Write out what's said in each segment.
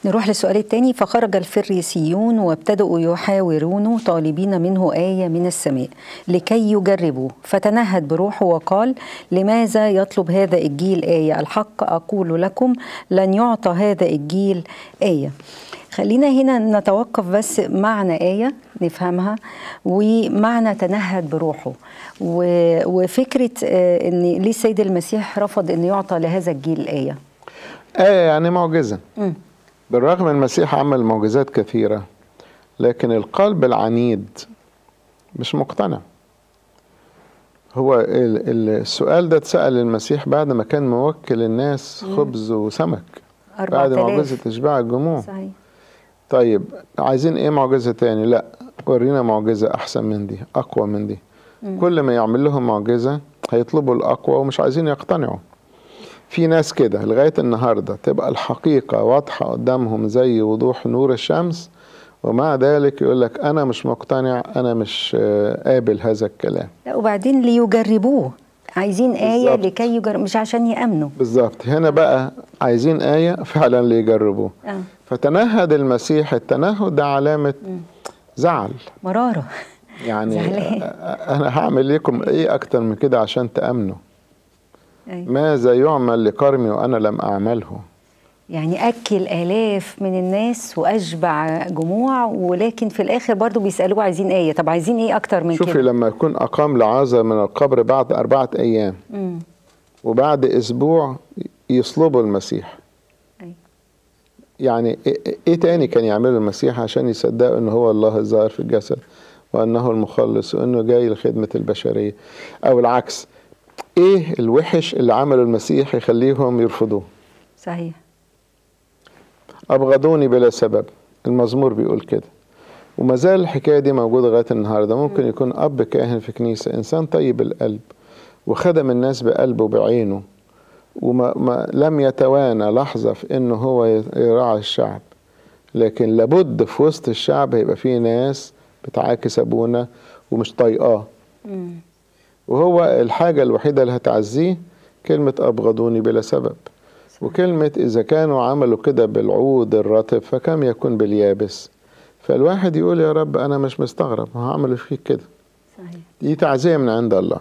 نروح للسؤال الثاني فخرج الفريسيون وابتدأوا يحاورونه طالبين منه آية من السماء لكي يجربوه فتنهد بروحه وقال لماذا يطلب هذا الجيل آية الحق أقول لكم لن يعطى هذا الجيل آية خلينا هنا نتوقف بس معنى آية نفهمها ومعنى تنهد بروحه وفكرة أن ليه السيد المسيح رفض أن يعطى لهذا الجيل آية آية يعني معجزة م. بالرغم ان المسيح عمل معجزات كثيرة لكن القلب العنيد مش مقتنع هو السؤال ده اتسأل المسيح بعد ما كان موكل الناس خبز وسمك بعد معجزة إشباع الجموع صحيح. طيب عايزين ايه معجزة تاني لا ورينا معجزة أحسن من دي أقوى من دي م. كل ما يعمل لهم معجزة هيطلبوا الأقوى ومش عايزين يقتنعوا في ناس كده لغاية النهاردة تبقى الحقيقة واضحة قدامهم زي وضوح نور الشمس ومع ذلك يقول لك أنا مش مقتنع أنا مش قابل هذا الكلام لا وبعدين ليجربوه عايزين آية بالزبط. لكي يجرب مش عشان يأمنوا بالظبط هنا بقى عايزين آية فعلا ليجربوه آه. فتنهد المسيح التنهد ده علامة زعل مرارة يعني زعلان. أنا هعمل لكم إيه أكتر من كده عشان تأمنوا أيوة. ماذا يعمل لكرمي وأنا لم أعمله يعني أكل آلاف من الناس وأشبع جموع ولكن في الآخر برضو بيسألوه عايزين آية طب عايزين إيه أكتر من شوفي كده لما يكون أقام لعازر من القبر بعد أربعة أيام مم. وبعد أسبوع يصلبوا المسيح أيوة. يعني إيه- إيه تاني كان يعمله المسيح عشان يصدقوا إن هو الله الظاهر في الجسد وأنه المخلص وأنه جاي لخدمة البشرية أو العكس إيه الوحش اللي عمله المسيح يخليهم يرفضوه صحيح أبغضوني بلا سبب المزمور بيقول كده وما زال الحكاية دي موجودة لغاية النهاردة ممكن يكون أب كاهن في كنيسة إنسان طيب القلب وخدم الناس بقلبه بعينه وما ما لم يتوانى لحظة في إنه هو يراعي الشعب لكن لابد في وسط الشعب هيبقى فيه ناس بتعاكس أبونا ومش طايقاه مم. وهو الحاجة الوحيدة اللي هتعزيه كلمة أبغضوني بلا سبب وكلمة إذا كانوا عملوا كده بالعود الرطب فكم يكون باليابس فالواحد يقول يا رب أنا مش مستغرب هعمل فيك كده صحيح دي تعزية من عند الله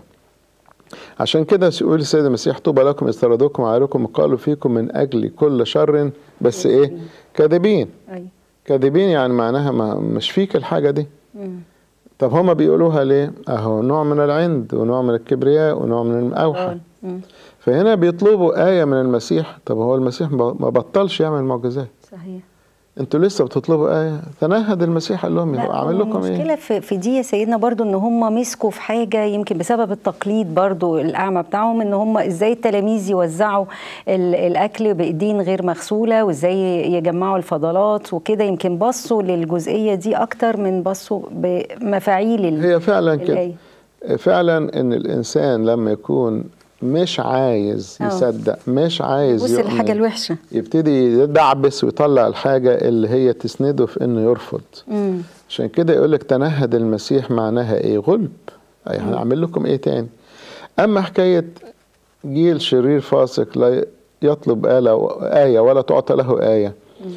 عشان كده يقول السيد المسيح طوبى لكم إذ طردوكم وعاركم قالوا فيكم من أجل كل شر بس إيه كاذبين أيوة كاذبين يعني معناها ما مش فيك الحاجة دي مم. طب هما بيقولوها ليه؟ أهو نوع من العند ونوع من الكبرياء ونوع من الأوحى قال. مم. فهنا بيطلبوا آية من المسيح طب هو المسيح ما ما بطلش يعمل معجزات صحيح انتوا لسه بتطلبوا آية تنهد المسيح قال لهم لا، اعمل لكم المشكلة ايه في, في دي يا سيدنا برضو ان هم مسكوا في حاجة يمكن بسبب التقليد برضو الأعمى بتاعهم ان هم ازاي التلاميذ يوزعوا ال- الأكل بإيدين غير مغسولة وازاي يجمعوا الفضلات وكده يمكن بصوا للجزئية دي أكتر من بصوا بمفاعيل ال- هي فعلا كده الآية فعلا ان الانسان لما يكون مش عايز آه. يصدق مش عايز بص الحاجة يؤمن الوحشة يبتدي يدعبس ويطلع الحاجة اللي هي تسنده في انه يرفض مم. عشان كده يقول لك تنهد المسيح معناها ايه غلب أي هنعمل لكم ايه تاني اما حكايه جيل شرير فاسق لا يطلب آلة آية ولا تعطى له آية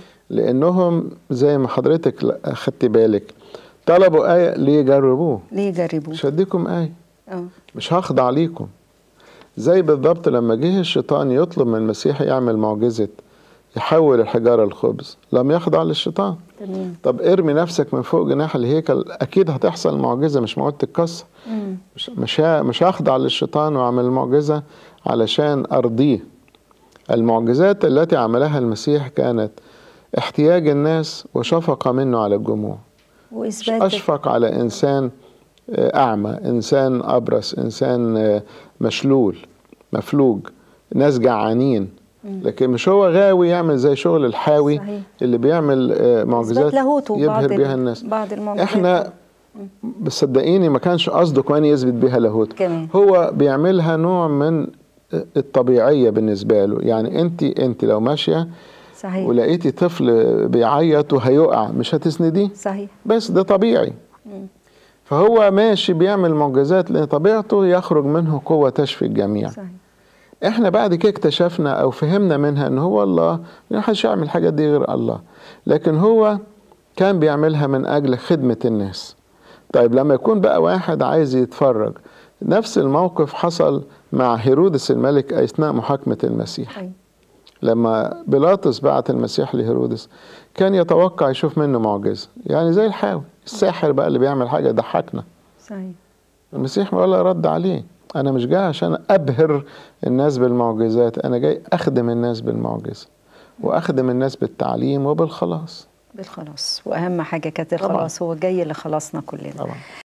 لأنهم زي ما حضرتك أخدت بالك طلبوا آية ليجربوه ليه جربوا مش هديكم آية اه مش هخضع ليكم زي بالضبط لما جه الشيطان يطلب من المسيح يعمل معجزة يحول الحجارة لخبز لم يخضع للشيطان تمام طب ارمي نفسك من فوق جناح الهيكل اكيد هتحصل معجزه مش معقول تتكسر مم. مش مش ه- مش هخضع للشيطان واعمل المعجزه علشان ارضيه المعجزات التي عملها المسيح كانت احتياج الناس وشفقه منه على الجموع مش وإثبات اشفق على انسان آه، اعمى انسان ابرص انسان آه، مشلول مفلوج ناس جعانين لكن مش هو غاوي يعمل زي شغل الحاوي صحيح. اللي بيعمل آه، معجزات إثبات لاهوته بعض يبهر ال- بيها الناس بعض المعجزات احنا بس صدقيني ما كانش قصده كمان يثبت بيها لاهوت كمان. هو بيعملها نوع من الطبيعيه بالنسبه له يعني انت انت لو ماشيه صحيح ولقيتي طفل بيعيط وهيقع مش هتسنديه صحيح بس ده طبيعي فهو ماشي بيعمل معجزات لان طبيعته يخرج منه قوه تشفي الجميع صحيح احنا بعد كده اكتشفنا او فهمنا منها ان هو الله ما حدش يعمل الحاجات دي غير الله لكن هو كان بيعملها من اجل خدمة الناس طيب لما يكون بقى واحد عايز يتفرج نفس الموقف حصل مع هيرودس الملك اثناء محاكمة المسيح أيوة. لما بيلاطس بعت المسيح لهيرودس كان يتوقع يشوف منه معجزة يعني زي الحاوي الساحر بقى اللي بيعمل حاجة ضحكنا صحيح المسيح ولا رد عليه انا مش جاي عشان ابهر الناس بالمعجزات انا جاي اخدم الناس بالمعجزه واخدم الناس بالتعليم وبالخلاص بالخلاص واهم حاجه كانت طبعاً. الخلاص هو جاي لخلاصنا كلنا طبعا